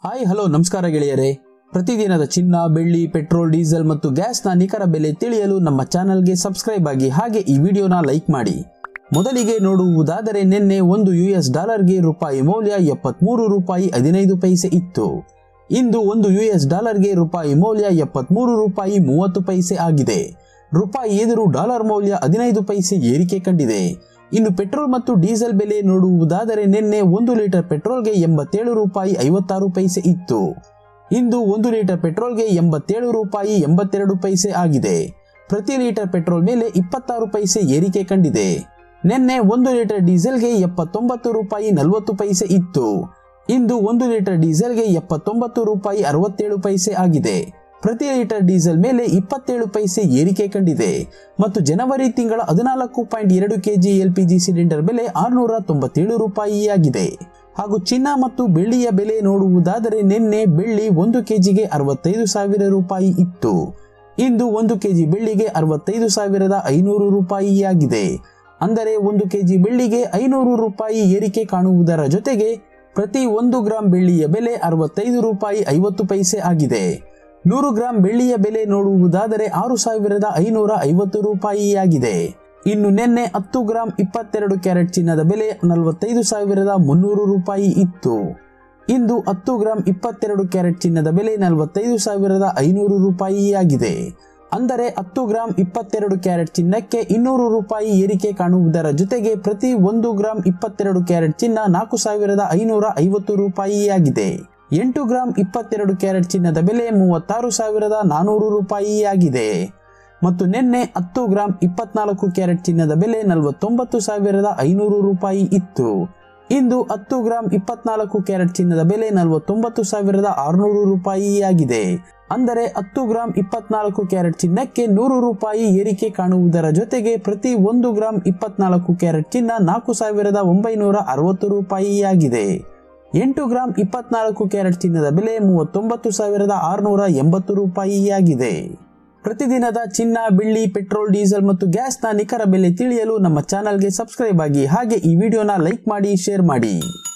hi hello ನಮಸ್ಕಾರ ಗೆಳೆಯರೇ ಪ್ರತಿದಿನದ ಚಿನ್ನ ಬೆಳ್ಳಿ ಪೆಟ್ರೋಲ್ ಡೀಸೆಲ್ ಮತ್ತು ಗ್ಯಾಸ್ನ ನಿಖರ ಬೆಲೆ ತಿಳಿಯಲು ನಮ್ಮ ಚಾನಲ್ಗೆ ಸಬ್ಸ್ಕ್ರೈಬ್ ಆಗಿ ಹಾಗೆ ಈ ವಿಡಿಯೋನ ಲೈಕ್ ಮಾಡಿ ಮೊದಲಿಗೆ ನೋಡುವುದಾದರೆ ನಿನ್ನೆ ಒಂದು ಯು ಎಸ್ ಡಾಲರ್ಗೆ ರೂಪಾಯಿ ಮೌಲ್ಯ ಎಪ್ಪತ್ಮೂರು ರೂಪಾಯಿ ಹದಿನೈದು ಪೈಸೆ ಇತ್ತು ಇಂದು ಒಂದು ಯು ಎಸ್ ಡಾಲರ್ಗೆ ರೂಪಾಯಿ ಮೌಲ್ಯ ಎಪ್ಪತ್ಮೂರು ರೂಪಾಯಿ ಮೂವತ್ತು ಪೈಸೆ ಆಗಿದೆ ರೂಪಾಯಿ ಎದುರು ಡಾಲರ್ ಮೌಲ್ಯ ಹದಿನೈದು ಪೈಸೆ ಏರಿಕೆ ಕಂಡಿದೆ ಇನ್ನು ಪೆಟ್ರೋಲ್ ಮತ್ತು ಡೀಸೆಲ್ ಬೆಲೆ ನೋಡುವುದಾದರೆ ನಿನ್ನೆ ಒಂದು ಲೀಟರ್ ಪೆಟ್ರೋಲ್ಗೆ ಎಂಬತ್ತೇಳು ರೂಪಾಯಿ ಐವತ್ತಾರು ಪೈಸೆ ಇತ್ತು ಇಂದು ಒಂದು ಲೀಟರ್ ಪೆಟ್ರೋಲ್ಗೆ ಎಂಬತ್ತೇಳು ರೂಪಾಯಿ ಎಂಬತ್ತೆರಡು ಪೈಸೆ ಆಗಿದೆ ಪ್ರತಿ ಲೀಟರ್ ಪೆಟ್ರೋಲ್ ಮೇಲೆ ಇಪ್ಪತ್ತಾರು ಪೈಸೆ ಏರಿಕೆ ಕಂಡಿದೆ ನಿನ್ನೆ ಒಂದು ಲೀಟರ್ ಡೀಸೆಲ್ಗೆ ಎಪ್ಪತ್ತೊಂಬತ್ತು ರೂಪಾಯಿ ನಲವತ್ತು ಪೈಸೆ ಇತ್ತು ಇಂದು ಒಂದು ಲೀಟರ್ ಡೀಸೆಲ್ಗೆ ಎಪ್ಪತ್ತೊಂಬತ್ತು ರೂಪಾಯಿ ಅರವತ್ತೇಳು ಪೈಸೆ ಆಗಿದೆ ಪ್ರತಿ ಲೀಟರ್ ಡೀಸೆಲ್ ಮೇಲೆ ಇಪ್ಪತ್ತೇಳು ಪೈಸೆ ಏರಿಕೆ ಕಂಡಿದೆ ಮತ್ತು ಜನವರಿ ತಿಂಗಳ ಹದಿನಾಲ್ಕು ಪಾಯಿಂಟ್ ಎರಡು ಕೆಜಿ ಎಲ್ಪಿಜಿ ಸಿಲಿಂಡರ್ ಬೆಲೆ ಆರುನೂರ ತೊಂಬತ್ತೇಳು ರೂಪಾಯಿಯಾಗಿದೆ ಹಾಗೂ ಚಿನ್ನ ಮತ್ತು ಬೆಳ್ಳಿಯ ಬೆಲೆ ನೋಡುವುದಾದರೆ ನಿನ್ನೆ ಬೆಳ್ಳಿ ಒಂದು ಕೆಜಿಗೆ ಅರವತ್ತೈದು ಸಾವಿರ ರೂಪಾಯಿ ಇತ್ತು ಇಂದು ಒಂದು ಕೆಜಿ ಬೆಳ್ಳಿಗೆ ಅರವತ್ತೈದು ಸಾವಿರದ ಐನೂರು ರೂಪಾಯಿಯಾಗಿದೆ ಅಂದರೆ ಒಂದು ಕೆಜಿ ಬೆಳ್ಳಿಗೆ ಐನೂರು ರೂಪಾಯಿ ಏರಿಕೆ ಕಾಣುವುದರ ಜೊತೆಗೆ ಪ್ರತಿ ಒಂದು ಗ್ರಾಂ ಬೆಳ್ಳಿಯ ಬೆಲೆ ಅರವತ್ತೈದು ರೂಪಾಯಿ ಐವತ್ತು ಪೈಸೆ ಆಗಿದೆ ನೂರು ಗ್ರಾಂ ಬೆಳ್ಳಿಯ ಬೆಲೆ ನೋಡುವುದಾದರೆ ಆರು ಸಾವಿರದ ಐನೂರ ಐವತ್ತು ರೂಪಾಯಿಯಾಗಿದೆ ಇನ್ನು ನಿನ್ನೆ ಹತ್ತು ಗ್ರಾಂ ಇಪ್ಪತ್ತೆರಡು ಕ್ಯಾರೆಟ್ ಚಿನ್ನದ ಬೆಲೆ ನಲವತ್ತೈದು ಸಾವಿರದ ಮುನ್ನೂರು ರೂಪಾಯಿ ಇತ್ತು ಇಂದು ಹತ್ತು ಗ್ರಾಂ ಇಪ್ಪತ್ತೆರಡು ಕ್ಯಾರೆಟ್ ಚಿನ್ನದ ಬೆಲೆ ನಲವತ್ತೈದು ಸಾವಿರದ ಐನೂರು ರೂಪಾಯಿಯಾಗಿದೆ ಅಂದರೆ ಹತ್ತು ಗ್ರಾಂ ಇಪ್ಪತ್ತೆರಡು ಕ್ಯಾರೆಟ್ ಚಿನ್ನಕ್ಕೆ ಇನ್ನೂರು ರೂಪಾಯಿ ಏರಿಕೆ ಕಾಣುವುದರ ಜೊತೆಗೆ ಪ್ರತಿ ಒಂದು ಗ್ರಾಂ ಇಪ್ಪತ್ತೆರಡು ಕ್ಯಾರೆಟ್ ಚಿನ್ನ ನಾಲ್ಕು ಸಾವಿರದ ಐನೂರ ಐವತ್ತು ರೂಪಾಯಿಯಾಗಿದೆ ಎಂಟು ಗ್ರಾಂ ಇಪ್ಪತ್ತೆರಡು ಕ್ಯಾರೆಟ್ ಚಿನ್ನದ ಬೆಲೆ ಮೂವತ್ತಾರು ಸಾವಿರದ ನಾನೂರು ರೂಪಾಯಿಯಾಗಿದೆ ಮತ್ತು ನಿನ್ನೆ ಹತ್ತು ಗ್ರಾಂ ಇಪ್ಪತ್ನಾಲ್ಕು ಕ್ಯಾರೆಟ್ ಚಿನ್ನದ ಬೆಲೆ ನಲವತ್ತೊಂಬತ್ತು ಸಾವಿರದ ಐನೂರು ರೂಪಾಯಿ ಇತ್ತು ಇಂದು ಹತ್ತು ಗ್ರಾಂ ಇಪ್ಪತ್ನಾಲ್ಕು ಕ್ಯಾರೆಟ್ ಚಿನ್ನದ ಬೆಲೆ ನಲವತ್ತೊಂಬತ್ತು ಸಾವಿರದ ಆರುನೂರು ರೂಪಾಯಿಯಾಗಿದೆ ಅಂದರೆ ಹತ್ತು ಗ್ರಾಂ ಇಪ್ಪತ್ನಾಲ್ಕು ಕ್ಯಾರೆಟ್ ಚಿನ್ನಕ್ಕೆ ನೂರು ರೂಪಾಯಿ ಏರಿಕೆ ಕಾಣುವುದರ ಜೊತೆಗೆ ಪ್ರತಿ ಒಂದು ಗ್ರಾಂ ಇಪ್ಪತ್ನಾಲ್ಕು ಕ್ಯಾರೆಟ್ ಚಿನ್ನ ನಾಲ್ಕು ಸಾವಿರದ ಒಂಬೈನೂರ ಅರವತ್ತು ರೂಪಾಯಿಯಾಗಿದೆ ಎಂಟು ಗ್ರಾಂ ಇಪ್ಪತ್ನಾಲ್ಕು ಕ್ಯಾರೆಟ್ ಚಿನ್ನದ ಬೆಲೆ ಮೂವತ್ತೊಂಬತ್ತು ಸಾವಿರದ ಆರುನೂರ ಎಂಬತ್ತು ರೂಪಾಯಿಯಾಗಿದೆ ಪ್ರತಿದಿನದ ಚಿನ್ನ ಬೆಳ್ಳಿ ಪೆಟ್ರೋಲ್ ಡೀಸೆಲ್ ಮತ್ತು ಗ್ಯಾಸ್ನ ನಿಖರ ಬೆಲೆ ತಿಳಿಯಲು ನಮ್ಮ ಚಾನಲ್ಗೆ ಸಬ್ಸ್ಕ್ರೈಬ್ ಆಗಿ ಹಾಗೆ ಈ ವಿಡಿಯೋನ ಲೈಕ್ ಮಾಡಿ ಶೇರ್ ಮಾಡಿ